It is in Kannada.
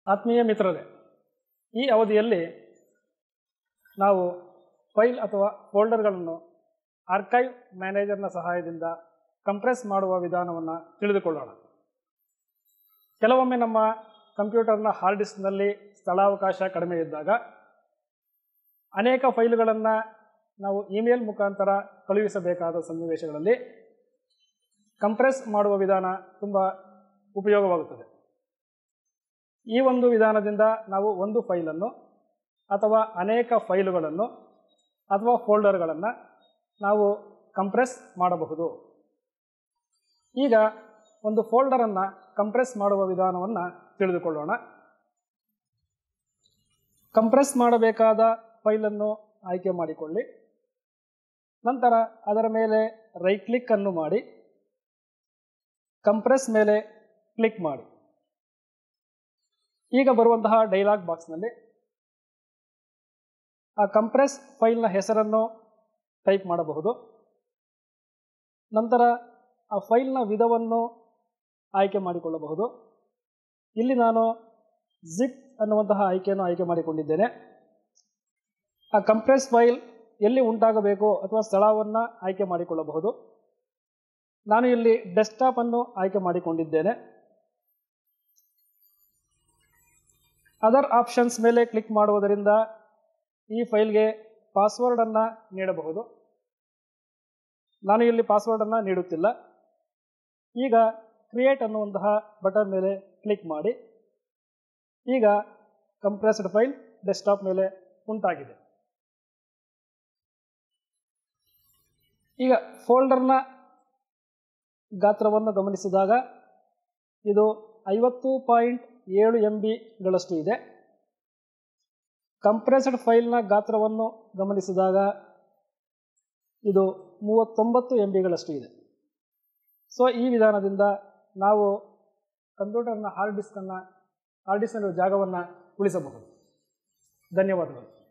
ಆತ್ಮೀಯ ಮಿತ್ರರೇ ಈ ಅವಧಿಯಲ್ಲಿ ನಾವು ಫೈಲ್ ಅಥವಾ ಫೋಲ್ಡರ್ಗಳನ್ನು ಆರ್ಕೈವ್ ಮ್ಯಾನೇಜರ್ನ ಸಹಾಯದಿಂದ ಕಂಪ್ರೆಸ್ ಮಾಡುವ ವಿಧಾನವನ್ನು ತಿಳಿದುಕೊಳ್ಳೋಣ ಕೆಲವೊಮ್ಮೆ ನಮ್ಮ ಕಂಪ್ಯೂಟರ್ನ ಹಾರ್ಡ್ ಡಿಸ್ಕ್ನಲ್ಲಿ ಸ್ಥಳಾವಕಾಶ ಕಡಿಮೆ ಇದ್ದಾಗ ಅನೇಕ ಫೈಲ್ಗಳನ್ನು ನಾವು ಇಮೇಲ್ ಮುಖಾಂತರ ಕಳುಹಿಸಬೇಕಾದ ಸನ್ನಿವೇಶಗಳಲ್ಲಿ ಕಂಪ್ರೆಸ್ ಮಾಡುವ ವಿಧಾನ ತುಂಬ ಉಪಯೋಗವಾಗುತ್ತದೆ ಈ ಒಂದು ವಿಧಾನದಿಂದ ನಾವು ಒಂದು ಫೈಲನ್ನು ಅಥವಾ ಅನೇಕ ಫೈಲುಗಳನ್ನು ಅಥವಾ ಫೋಲ್ಡರ್ಗಳನ್ನು ನಾವು ಕಂಪ್ರೆಸ್ ಮಾಡಬಹುದು ಈಗ ಒಂದು ಫೋಲ್ಡರನ್ನು ಕಂಪ್ರೆಸ್ ಮಾಡುವ ವಿಧಾನವನ್ನು ತಿಳಿದುಕೊಳ್ಳೋಣ ಕಂಪ್ರೆಸ್ ಮಾಡಬೇಕಾದ ಫೈಲನ್ನು ಆಯ್ಕೆ ಮಾಡಿಕೊಳ್ಳಿ ನಂತರ ಅದರ ಮೇಲೆ ರೈಟ್ ಕ್ಲಿಕ್ ಅನ್ನು ಮಾಡಿ ಕಂಪ್ರೆಸ್ ಮೇಲೆ ಕ್ಲಿಕ್ ಮಾಡಿ ಈಗ ಬರುವಂತಹ ಡೈಲಾಗ್ ಬಾಕ್ಸ್ನಲ್ಲಿ ಆ ಕಂಪ್ರೆಸ್ ಫೈಲ್ನ ಹೆಸರನ್ನು ಟೈಪ್ ಮಾಡಬಹುದು ನಂತರ ಆ ಫೈಲ್ನ ವಿಧವನ್ನು ಆಯ್ಕೆ ಮಾಡಿಕೊಳ್ಳಬಹುದು ಇಲ್ಲಿ ನಾನು ಜಿಪ್ ಅನ್ನುವಂತಹ ಆಯ್ಕೆಯನ್ನು ಆಯ್ಕೆ ಮಾಡಿಕೊಂಡಿದ್ದೇನೆ ಆ ಕಂಪ್ರೆಸ್ ಫೈಲ್ ಎಲ್ಲಿ ಉಂಟಾಗಬೇಕು ಅಥವಾ ಸ್ಥಳವನ್ನು ಆಯ್ಕೆ ಮಾಡಿಕೊಳ್ಳಬಹುದು ನಾನು ಇಲ್ಲಿ ಡೆಸ್ಕ್ಟಾಪ್ ಅನ್ನು ಆಯ್ಕೆ ಮಾಡಿಕೊಂಡಿದ್ದೇನೆ ಅದರ್ ಆಪ್ಷನ್ಸ್ ಮೇಲೆ ಕ್ಲಿಕ್ ಮಾಡುವುದರಿಂದ ಈ ಫೈಲ್ಗೆ ಪಾಸ್ವರ್ಡನ್ನು ನೀಡಬಹುದು ನಾನು ಇಲ್ಲಿ ಪಾಸ್ವರ್ಡನ್ನು ನೀಡುತ್ತಿಲ್ಲ ಈಗ ಕ್ರಿಯೇಟ್ ಅನ್ನುವಂತಹ ಬಟನ್ ಮೇಲೆ ಕ್ಲಿಕ್ ಮಾಡಿ ಈಗ ಕಂಪ್ರೆಸ್ಡ್ ಫೈಲ್ ಡೆಸ್ಕ್ಟಾಪ್ ಮೇಲೆ ಉಂಟಾಗಿದೆ ಈಗ ಫೋಲ್ಡರ್ನ ಗಾತ್ರವನ್ನು ಗಮನಿಸಿದಾಗ ಇದು ಐವತ್ತು ಪಾಯಿಂಟ್ ಏಳು ಎಂ ಬಿಗಳಷ್ಟು ಇದೆ ಕಂಪ್ರೆಸ್ಡ್ ಫೈಲ್ನ ಗಾತ್ರವನ್ನು ಗಮನಿಸಿದಾಗ ಇದು ಮೂವತ್ತೊಂಬತ್ತು ಎಂ ಬಿಗಳಷ್ಟು ಇದೆ ಸೊ ಈ ವಿಧಾನದಿಂದ ನಾವು ಕಂಪ್ಯೂಟರ್ನ ಹಾರ್ಡ್ ಡಿಸ್ಕನ್ನು ಹಾರ್ಡ್ ಡಿಸ್ಕ್ನಲ್ಲಿರುವ ಜಾಗವನ್ನು ಉಳಿಸಬಹುದು ಧನ್ಯವಾದಗಳು